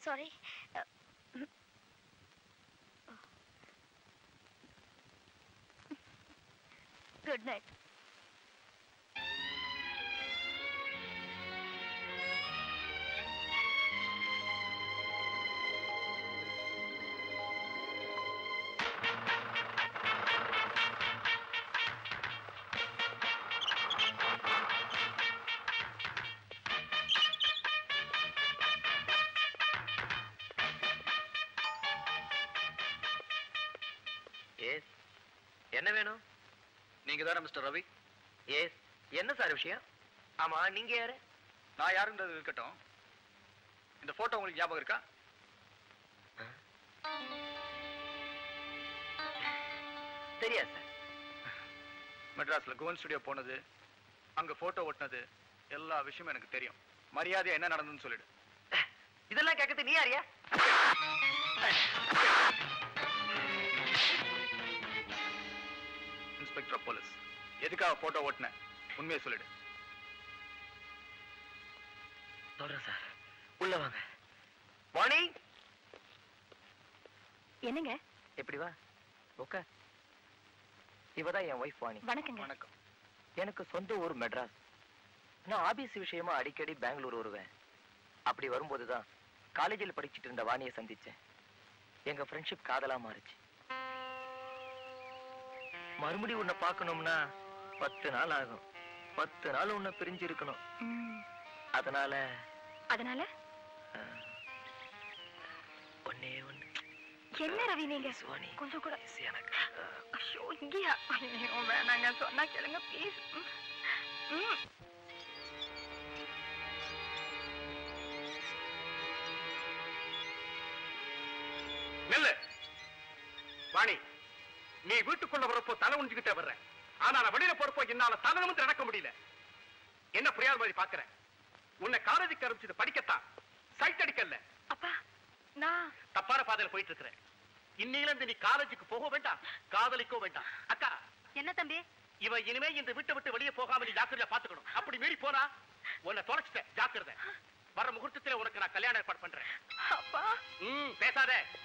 sorry good night yes என்ன வேணும் நீங்க தானே மிஸ்டர் ரவி எஸ் என்ன சார் விஷயம் ஆமா நீங்க யாரு நான் யாருன்றது இருக்கட்டும் இந்த போட்டோ உங்களுக்கு ஞாபகம் இருக்கா தெரியாது சார் மெட்ராஸ்ல குவன் ஸ்டுடியோ போனது அங்க போட்டோ ஒட்டினது எல்லா விஷயமும் எனக்கு தெரியும் மரியாதை என்ன நடந்ததுன்னு சொல்லிடு இதெல்லாம் கேட்கறது நீ யாரியா இன்ஸ்பெக்டர் ஆஃப் போலீஸ் எதுக்காக போட்டோ ஓட்டின உண்மையை சொல்லிடு சொல்றேன் சார் உள்ள வாங்க வாணி என்னங்க எப்படி வா உக்க இவதான் என் ஒய்ஃப் வாணி வணக்கங்க வணக்கம் எனக்கு சொந்த ஊர் மெட்ராஸ் நான் ஆபீஸ் விஷயமா அடிக்கடி பெங்களூர் வருவேன் அப்படி வரும்போதுதான் காலேஜில் படிச்சிட்டு இருந்த வாணியை சந்திச்சேன் எங்க ஃப்ரெண்ட்ஷிப் காதலா மாறுச்சு மறுபடியும் உன்னை பார்க்கணும்னா பத்து நாள் ஆகும் பத்து நாள் உன்னை பிரிஞ்சு இருக்கணும் ம், அதனால அதனால அஹ், ஒண்ணே ஒண்ணு என்ன ரவி நீங்க சுவாணி கொஞ்சம் கூட please எனக்கு அஹ், ஐயோ இங்கேயா ஐயோ வேணாங்க சொன்னா கேளுங்க ப்ளீஸ் ம் நெல்லு வாணி நீ வீட்டுக்குள்ள வரப்போ தலை உஞ்சுக்கிட்டே வர்ற ஆனா நான் வெளியில போறப்போ என்னால தலை நிமிர்ந்து நடக்க முடியல என்ன புரியாத மாதிரி பாக்குறேன் உன்னை காலேஜுக்கு ஆரம்பிச்சது படிக்கத்தான் சைட் அடிக்கல அப்பா நான் தப்பான பாதையில போயிட்டு இருக்கிறேன் இன்னையில இருந்து நீ காலேஜுக்கு போக வேண்டாம் காதலிக்கோ வேண்டாம் அக்கா என்ன தம்பி இவ இனிமே இந்த வீட்டை விட்டு வெளியே போகாம நீ ஜாக்கிரதையா பாத்துக்கணும் அப்படி மீறி போனா உன்னை தொலைச்சிட்டேன் ஜாக்கிரதை வர முகூர்த்தத்துல உனக்கு நான் கல்யாணம் ஏற்பாடு பண்றேன் அப்பா ம் பேசாத